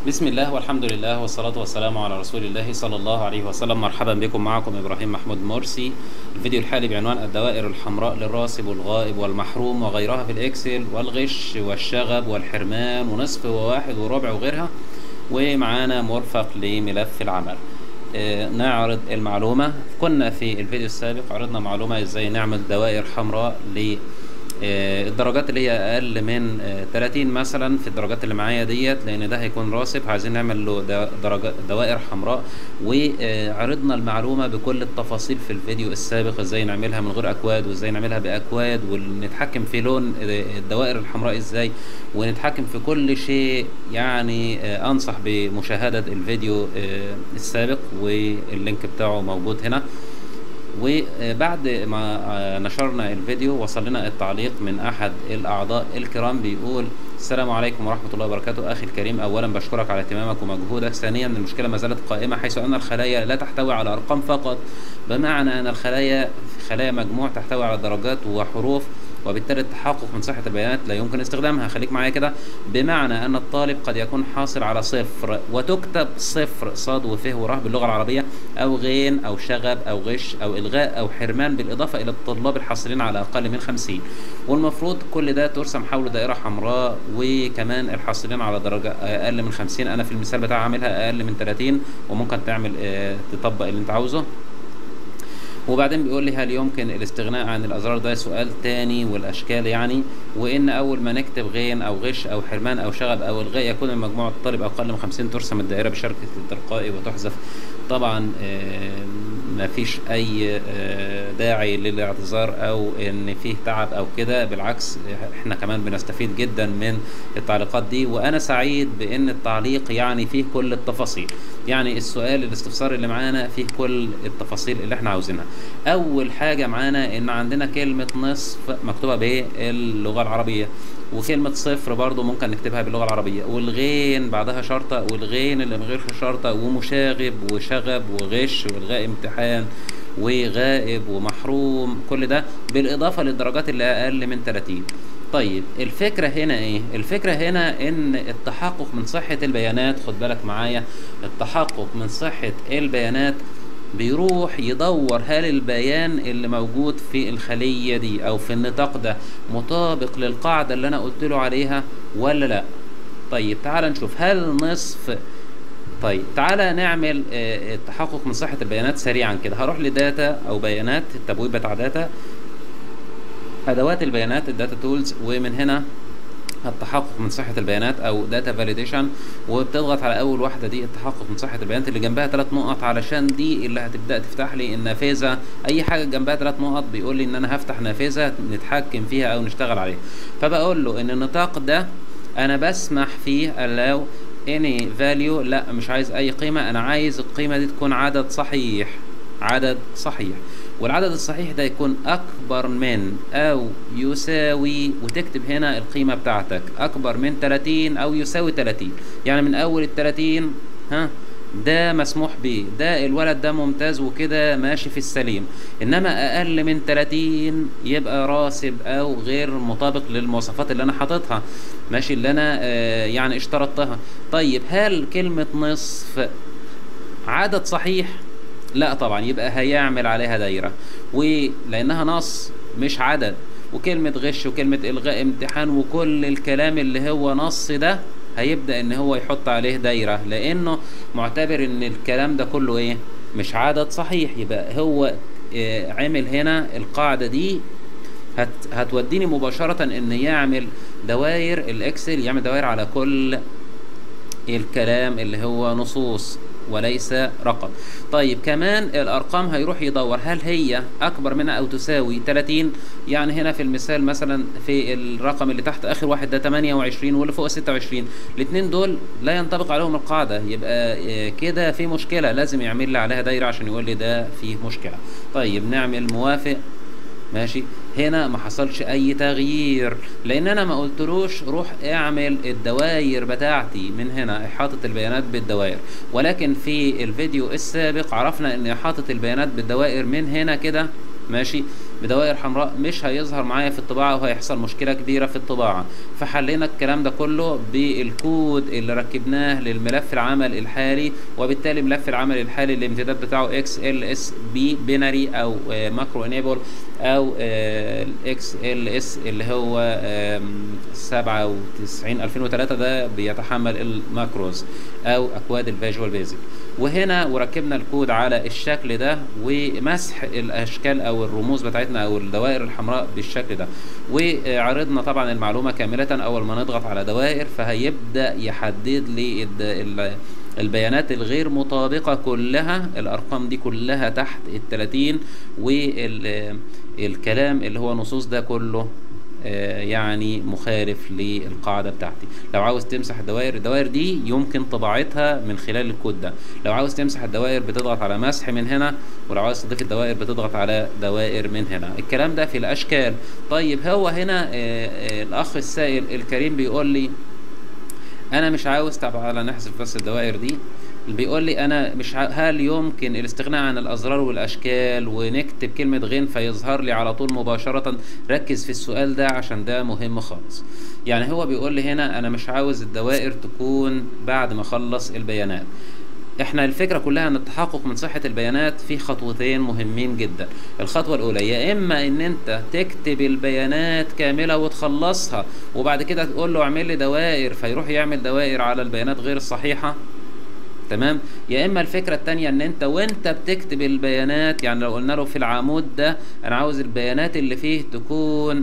بسم الله والحمد لله والصلاة والسلام على رسول الله صلى الله عليه وسلم مرحبا بكم معكم إبراهيم محمود مرسي الفيديو الحالي بعنوان الدوائر الحمراء للراسب والغائب والمحروم وغيرها في الإكسل والغش والشغب والحرمان ونصف وواحد وربع وغيرها ومعانا مرفق لملف العمل آه، نعرض المعلومة كنا في الفيديو السابق عرضنا معلومة ازاي نعمل دوائر حمراء ل آه، الدرجات اللي هي اقل من آه، 30 مثلا في الدرجات اللي معايا ديت لان ده هيكون راسب عايزين نعمل له دا- درجات دوائر حمراء وعرضنا المعلومه بكل التفاصيل في الفيديو السابق ازاي نعملها من غير اكواد وازاي نعملها باكواد ونتحكم في لون آه، الدوائر الحمراء ازاي ونتحكم في كل شيء يعني آه، انصح بمشاهده الفيديو آه، السابق واللينك بتاعه موجود هنا وبعد ما نشرنا الفيديو وصل لنا التعليق من احد الاعضاء الكرام بيقول السلام عليكم ورحمه الله وبركاته اخي الكريم اولا بشكرك على اهتمامك ومجهودك ثانيا المشكله ما زالت قائمه حيث ان الخلايا لا تحتوي على ارقام فقط بمعنى ان الخلايا خلايا مجموع تحتوي على درجات وحروف وبالتالي التحقق من صحة البيانات لا يمكن استخدامها خليك معايا كده بمعنى أن الطالب قد يكون حاصل على صفر وتكتب صفر صاد وفه وراه باللغة العربية أو غين أو شغب أو غش أو إلغاء أو حرمان بالإضافة إلى الطلاب الحاصلين على أقل من 50 والمفروض كل ده ترسم حول دائرة حمراء وكمان الحاصلين على درجة أقل من 50 أنا في المثال بتاعي عاملها أقل من 30 وممكن تعمل آه، تطبق اللي أنت عاوزه وبعدين بيقول لي هل يمكن الاستغناء عن الازرار ده سؤال تاني والاشكال يعني وان اول ما نكتب غين او غش او حرمان او شغب او الغاء يكون المجموع الطالب اقل من 50 ترسم الدائره بشركه التلقائي وتحذف طبعا ما فيش اي آه، داعي للاعتذار او ان فيه تعب او كده بالعكس احنا كمان بنستفيد جدا من التعليقات دي وانا سعيد بان التعليق يعني فيه كل التفاصيل يعني السؤال الاستفسار اللي معانا فيه كل التفاصيل اللي احنا عاوزينها اول حاجه معانا ان عندنا كلمه نصف مكتوبه باللغه العربيه وكلمة صفر برضو ممكن نكتبها باللغة العربية والغين بعدها شرطة والغين اللي من غير شرطة ومشاغب وشغب وغش والغاء امتحان وغائب ومحروم كل ده بالإضافة للدرجات اللي أقل من 30 طيب الفكرة هنا ايه؟ الفكرة هنا ان التحقق من صحة البيانات خد بالك معايا التحقق من صحة البيانات بيروح يدور هل البيان اللي موجود في الخلية دي او في النطاق ده مطابق للقاعدة اللي انا قلت له عليها ولا لا طيب تعال نشوف هل نصف طيب تعالى نعمل آه، التحقق من صحة البيانات سريعا كده هروح لداتا او بيانات التبويب بتاع داتا ادوات البيانات الداتا تولز ومن هنا التحقق من صحة البيانات أو داتا فاليديشن وبتضغط على أول واحدة دي التحقق من صحة البيانات اللي جنبها ثلاث نقط علشان دي اللي هتبدأ تفتح لي النافذة أي حاجة جنبها ثلاث نقط بيقول لي إن أنا هفتح نافذة نتحكم فيها أو نشتغل عليها فبقول له إن النطاق ده أنا بسمح فيه allow any value لا مش عايز أي قيمة أنا عايز القيمة دي تكون عدد صحيح عدد صحيح والعدد الصحيح ده يكون أكبر من أو يساوي وتكتب هنا القيمة بتاعتك أكبر من 30 أو يساوي 30 يعني من أول ال 30 ها ده مسموح بيه ده الولد ده ممتاز وكده ماشي في السليم انما اقل من 30 يبقى راسب او غير مطابق للمواصفات اللي انا حاططها ماشي اللي انا آه يعني اشترطتها طيب هل كلمة نصف عدد صحيح لا طبعا يبقى هيعمل عليها دايرة ولأنها نص مش عدد وكلمة غش وكلمة إلغاء امتحان وكل الكلام اللي هو نص ده هيبدأ إن هو يحط عليه دايرة لأنه معتبر إن الكلام ده كله إيه مش عدد صحيح يبقى هو آه، عمل هنا القاعدة دي هت هتوديني مباشرة إن يعمل دوائر الإكسل يعمل دوائر على كل الكلام اللي هو نصوص وليس رقم طيب كمان الارقام هيروح يدور هل هي اكبر منها او تساوي 30 يعني هنا في المثال مثلا في الرقم اللي تحت اخر واحد ده 28 واللي فوق 26 الاثنين دول لا ينطبق عليهم القاعده يبقى آه، كده في مشكله لازم يعمل لي عليها دايره عشان يقول لي ده فيه مشكله طيب نعمل موافق ماشي هنا ما حصلش اي تغيير لان انا ما قلتلوش روح اعمل الدوائر بتاعتي من هنا احاطه البيانات بالدوائر ولكن في الفيديو السابق عرفنا ان احاطه البيانات بالدوائر من هنا كده ماشي بدوائر حمراء مش هيظهر معايا في الطباعة وهيحصل مشكلة كبيرة في الطباعة فحلينا الكلام ده كله بالكود اللي ركبناه للملف العمل الحالي وبالتالي ملف العمل الحالي الامتداد بتاعه اكس ال اس بي بينري او ماكرو انيبل او الاكس ال اس اللي هو 97 2003 ده بيتحمل الماكروز او اكواد الفيجوال بيزك وهنا وركبنا الكود على الشكل ده ومسح الاشكال او الرموز بتاعتنا او الدوائر الحمراء بالشكل ده وعرضنا طبعا المعلومه كامله اول ما نضغط على دوائر فهيبدا يحدد لي البيانات الغير مطابقة كلها الأرقام دي كلها تحت التلاتين والكلام اللي هو نصوص ده كله يعني مخالف للقاعدة بتاعتي لو عاوز تمسح الدوائر الدوائر دي يمكن طباعتها من خلال الكود ده لو عاوز تمسح الدوائر بتضغط على مسح من هنا ولو عاوز تضيف الدوائر بتضغط على دوائر من هنا الكلام ده في الأشكال طيب هو هنا الأخ السائل الكريم بيقول لي انا مش عاوز تعالى نحذف بس الدوائر دي بيقول لي انا مش ع... هل يمكن الاستغناء عن الازرار والاشكال ونكتب كلمه غين فيظهر لي على طول مباشره ركز في السؤال ده عشان ده مهم خالص يعني هو بيقول لي هنا انا مش عاوز الدوائر تكون بعد ما اخلص البيانات احنا الفكره كلها ان التحقق من صحه البيانات في خطوتين مهمين جدا الخطوه الاولى يا اما ان انت تكتب البيانات كامله وتخلصها وبعد كده تقول له اعمل لي دوائر فيروح يعمل دوائر على البيانات غير الصحيحه تمام يا اما الفكره الثانيه ان انت وانت بتكتب البيانات يعني لو قلنا له في العمود ده انا عاوز البيانات اللي فيه تكون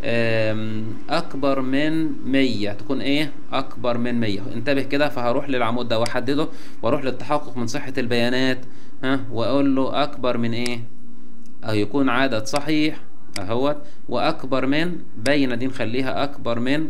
اكبر من 100 تكون ايه اكبر من 100 انتبه كده فهروح للعمود ده واحدده واروح للتحقق من صحه البيانات ها واقول له اكبر من ايه او يكون عدد صحيح اهوت واكبر من بين دي نخليها اكبر من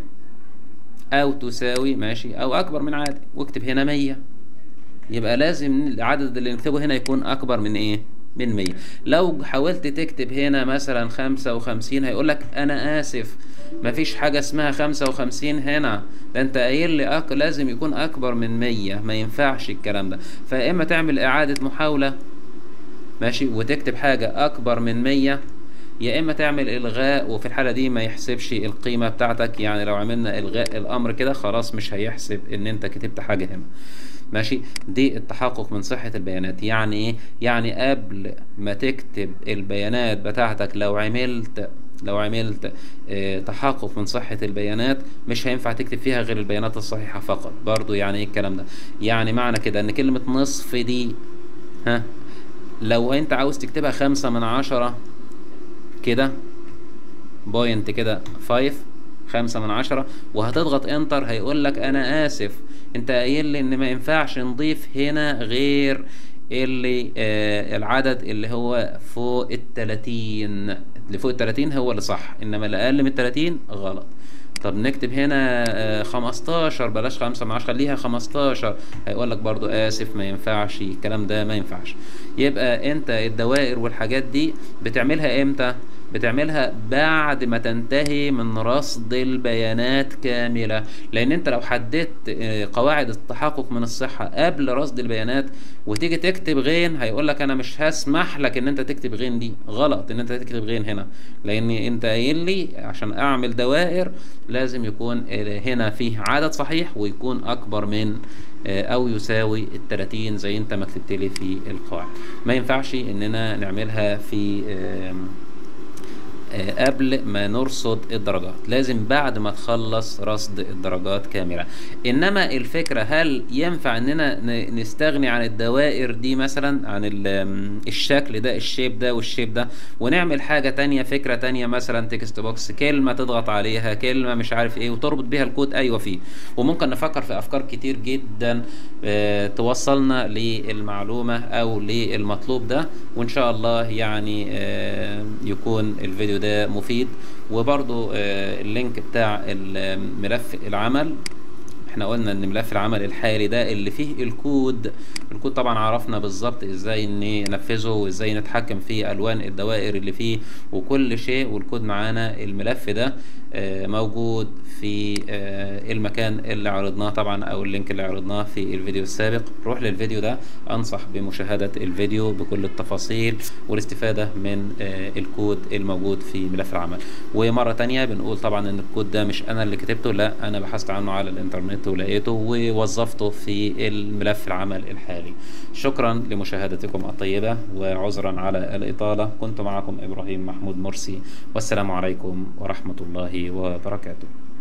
او تساوي ماشي او اكبر من عادي واكتب هنا 100 يبقى لازم العدد اللي نكتبه هنا يكون اكبر من ايه من 100 لو حاولت تكتب هنا مثلا 55 هيقول لك انا اسف مفيش حاجه اسمها 55 هنا ده انت قايل لي أك... لازم يكون اكبر من 100 ما ينفعش الكلام ده فيا اما تعمل اعاده محاوله ماشي وتكتب حاجه اكبر من 100 يا اما تعمل الغاء وفي الحاله دي ما يحسبش القيمه بتاعتك يعني لو عملنا الغاء الامر كده خلاص مش هيحسب ان انت كتبت حاجه هنا ماشي دي التحقق من صحة البيانات يعني ايه يعني قبل ما تكتب البيانات بتاعتك لو عملت لو عملت اه تحقق من صحة البيانات مش هينفع تكتب فيها غير البيانات الصحيحة فقط برضو يعني ايه الكلام ده يعني معنى كده ان كلمة نصف دي ها لو انت عاوز تكتبها خمسة من عشرة كده بوينت كده فايف خمسة من عشرة وهتضغط انتر هيقول لك انا اسف انت قايل لي ان ما ينفعش نضيف هنا غير اللي آه العدد اللي هو فوق التلاتين اللي فوق التلاتين هو اللي صح انما اللي اقل من التلاتين غلط طب نكتب هنا آه خمستاشر بلاش خمسة من عشرة خليها خمستاشر هيقول لك برضو اسف ما ينفعش الكلام ده ما ينفعش يبقى انت الدوائر والحاجات دي بتعملها امتى بتعملها بعد ما تنتهي من رصد البيانات كاملة لأن أنت لو حددت قواعد التحقق من الصحة قبل رصد البيانات وتيجي تكتب غين هيقول لك أنا مش هسمح لك إن أنت تكتب غين دي غلط إن أنت تكتب غين هنا لأن أنت قايل لي عشان أعمل دوائر لازم يكون هنا فيه عدد صحيح ويكون أكبر من او يساوي التلاتين زي انت ما كتبت لي في القواعد ما ينفعش اننا نعملها في قبل ما نرصد الدرجات لازم بعد ما تخلص رصد الدرجات كاملة انما الفكرة هل ينفع اننا نستغني عن الدوائر دي مثلا عن الشكل ده الشيب ده والشيب ده ونعمل حاجة تانية فكرة تانية مثلا تكست بوكس كلمة تضغط عليها كلمة مش عارف ايه وتربط بيها الكود ايوه فيه وممكن نفكر في افكار كتير جدا اه توصلنا للمعلومة او للمطلوب ده وان شاء الله يعني اه يكون الفيديو ده مفيد وبرضو آه اللينك بتاع ملف العمل احنا قلنا ان ملف العمل الحالي ده اللي فيه الكود الكود طبعا عرفنا بالظبط ازاي ننفذه وازاي نتحكم في الوان الدوائر اللي فيه وكل شيء والكود معانا الملف ده آه، موجود في آه، المكان اللي عرضناه طبعا او اللينك اللي عرضناه في الفيديو السابق روح للفيديو ده انصح بمشاهدة الفيديو بكل التفاصيل والاستفادة من آه، الكود الموجود في ملف العمل ومرة تانية بنقول طبعا ان الكود ده مش انا اللي كتبته لا انا بحثت عنه على الانترنت ولقيته ووظفته في الملف العمل الحالي شكرا لمشاهدتكم الطيبة وعذرا على الإطالة كنت معكم إبراهيم محمود مرسي والسلام عليكم ورحمة الله وبركاته